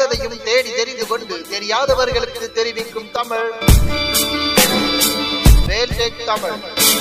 தெரியாததையும் தேடி தெரிந்து கொண்டு தெரியாதவர்களுக்கு தெரிவிக்கும் தமிழ் வேல்டெக் தமிழ்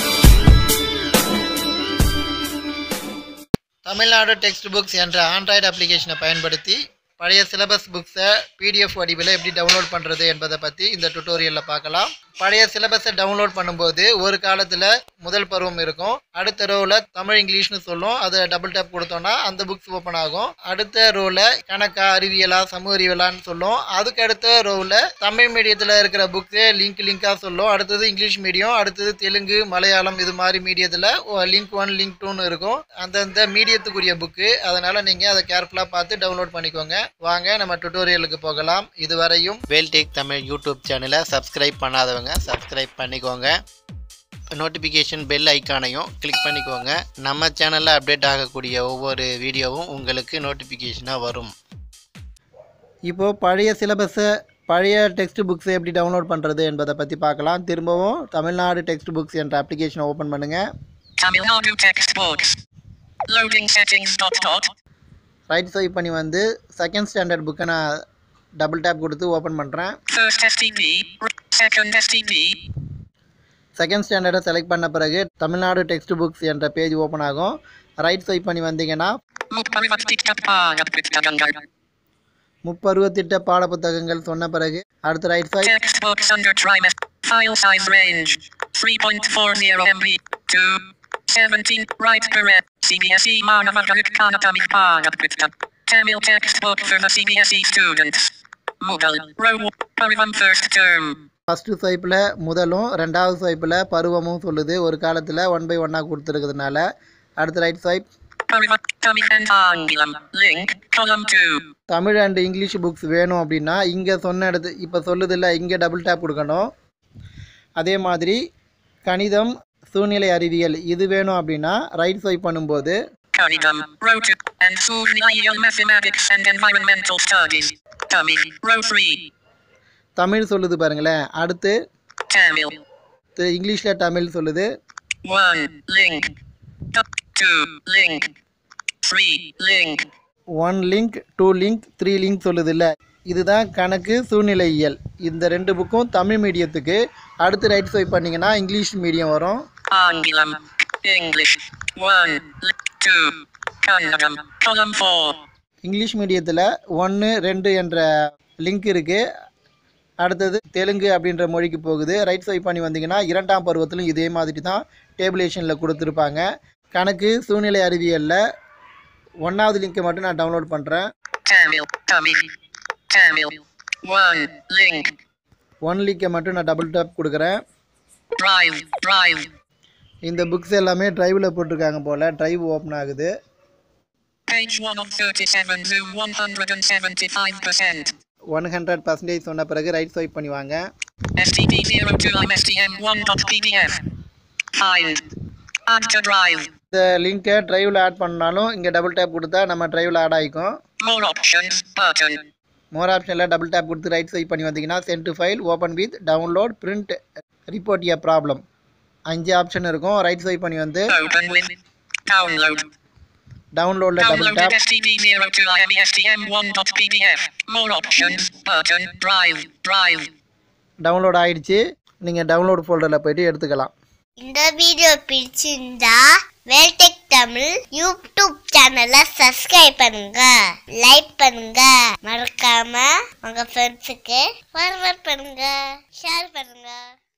தமிழ்நாடு டெக்ஸ்ட் புக்ஸ் என்ற ஆண்ட்ராய்டு அப்ளிகேஷனை பயன்படுத்தி பழைய சிலபஸ் புக்ஸை பிடிஎஃப் வடிவில் எப்படி டவுன்லோட் பண்ணுறது என்பதை பற்றி இந்த டுட்டோரியலில் பார்க்கலாம் பழைய சிலபஸை டவுன்லோட் பண்ணும்போது ஒரு காலத்தில் முதல் பருவம் இருக்கும் அடுத்த ரோவில் தமிழ் இங்கிலீஷ்னு சொல்லும் அதை டபுள் டேப் கொடுத்தோன்னா அந்த புக்ஸ் ஓப்பன் ஆகும் அடுத்த ரோவில் கணக்கா அறிவியலா சமூக அறிவியலான்னு சொல்லும் அதுக்கு அடுத்த ரோவில் தமிழ் மீடியத்தில் இருக்கிற புக்கு லிங்க் லிங்காக சொல்லும் அடுத்தது இங்கிலீஷ் மீடியம் அடுத்தது தெலுங்கு மலையாளம் இது மாதிரி மீடியத்தில் லிங்க் ஒன் லிங்க் டூன்னு இருக்கும் அந்தந்த மீடியத்துக்குரிய புக்கு அதனால் நீங்கள் அதை கேர்ஃபுல்லாக பார்த்து டவுன்லோட் பண்ணிக்கோங்க வாங்க நம்ம டுட்டோரியலுக்கு போகலாம் இதுவரையும் வேல்டேக் தமிழ் யூடியூப் சேனலை சப்ஸ்கிரைப் பண்ணாதவங்க சப்ஸ்கிரைப் பண்ணிக்கோங்க நோட்டிஃபிகேஷன் பெல் ஐக்கானையும் கிளிக் பண்ணிக்கோங்க நம்ம சேனலில் அப்டேட் ஆகக்கூடிய ஒவ்வொரு வீடியோவும் உங்களுக்கு நோட்டிஃபிகேஷனாக வரும் இப்போது பழைய சிலபஸை பழைய டெக்ஸ்ட் புக்ஸை எப்படி டவுன்லோட் பண்ணுறது என்பதை பற்றி பார்க்கலாம் திரும்பவும் தமிழ்நாடு டெக்ஸ்ட் புக்ஸ் என்ற அப்ளிகேஷனை ஓப்பன் பண்ணுங்கள் Tamil Nadu textbooks. Loading settings dot dot. Right swipe பண்ணி வந்து செகண்ட் ஸ்டாண்டர்ட் புக்கை நான் டபுள் டேப் கொடுத்து ஓப்பன் பண்ணுறேன் First STP. r- Second STP. Second ஸ்டாண்டர்டை செலக்ட் பண்ண பிறகு தமிழ்நாடு டெக்ஸ்ட் புக்ஸ் என்ற பேஜ் ஓப்பன் ஆகும் ரைட் ஸ்வைப் பண்ணி வந்தீங்கன்னா Mukparivattikapagaputtagangal. முப்பருவத்திட்ட பாட புத்தகங்கள் சொன்ன பிறகு அடுத்து right swipe Textbooks under trimester. File size range. 3.40 MB. 2. 17. Right parent. CBSE Manavagarik Kanatamik Pagaputta. Tamil textbook for the CBSE students. Mughal. Row. Parivam first term. First ஸ்வைப்பில் முதலும் ரெண்டாவது ஸ்வைப்பில் பருவமும் சொல்லுது ஒரு காலத்தில் ஒன் பை ஒன்னாக கொடுத்துருக்கிறதுனால அடுத்து right swipe Parivat. Tamil and Angulam. Link. Column 2. Tamil and English books வேணும் அப்படின்னா இங்கே சொன்ன இடத்து இப்போ சொல்லுதில்ல இங்கே டபுள் டேப் கொடுக்கணும் அதே மாதிரி கணிதம் சூழ்நிலை அறிவியல் இது வேணும் அப்படின்னா ரைட் ஸ்வைப் பண்ணும்போது Kanidam, row 2, and Surveyal Mathematics and Environmental Studies. Tamil, row 3. Tamil சொல்லுது பாருங்களேன் அடுத்து Tamil, இங்கிலீஷில் தமிழ் சொல்லுது 1, link. 2, link. 3, link. One link two link three link சொல்லுது இல்லை இதுதான் கணக்கு சூழ்நிலையியல் இந்த ரெண்டு புக்கும் தமிழ் மீடியத்துக்கு அடுத்து ரைட் ஸ்வைப் பண்ணிங்கன்னா இங்கிலீஷ் மீடியம் வரும் Angulam, English. 1, li- 2. Kannadam, column 4. English மீடியத்தில் ஒன்று ரெண்டு என்ற லிங்க் இருக்குது அடுத்தது தெலுங்கு அப்படின்ற மொழிக்கு போகுது ரைட் ஸ்வைப் பண்ணி வந்தீங்கன்னா இரண்டாம் பருவத்திலும் இதே மாதிரி தான் டேபிளேஷனில் கொடுத்துருப்பாங்க கணக்கு சூழ்நிலை அறிவியலில் ஒன்றாவது லிங்க்கை மட்டும் நான் டவுன்லோட் பண்ணுறேன் Tamil, Tamil. Tamil. 1, link. One லிங்கை மட்டும் நான் டபுள் டேப் கொடுக்குறேன் Drive, drive. இந்த புக்ஸ் எல்லாமே ட்ரைவில் போட்டிருக்காங்க போல் ட்ரைவ் ஓப்பன் ஆகுது Page 1 of 37, zoom 175%. One hundred percentage சொன்ன பிறகு ரைட் ஸ்வைப் பண்ணி வாங்க STP02 IMSTM1.pdf. Find. Add to drive. இந்த லிங்க்கை ட்ரைவில் ஆட் பண்ணாலும் இங்கே டபுள் டேப் கொடுத்தா நம்ம ட்ரைவில் ஆட் ஆகிக்கும் More options button. மோர் ஆப்ஷனில் டபுள் டேப் கொடுத்து ரைட் ஸ்வைப் பண்ணி வந்தீங்கன்னா send to file open with download print report a problem அஞ்சு ஆப்ஷன் இருக்கும் ரைட் ஸ்வைப் பண்ணி வந்து Open with. Download. டவுன்லோடில் double Downloaded tap STP02 IMSTM1.pdf. More options button. Drive. Drive. Download ஆயிடுச்சு நீங்கள் டவுன்லோட் ஃபோல்டரில் போயிட்டு எடுத்துக்கலாம் இந்த வீடியோ பிடிச்சிருந்தா வேல்டெக் தமிழ் யூடியூப் சேனலை சப்ஸ்கிரைப் பண்ணுங்க லைக் பண்ணுங்க மறக்காம உங்க ஃப்ரெண்ட்ஸுக்கு ஃபார்வர்ட் பண்ணுங்க ஷேர் பண்ணுங்க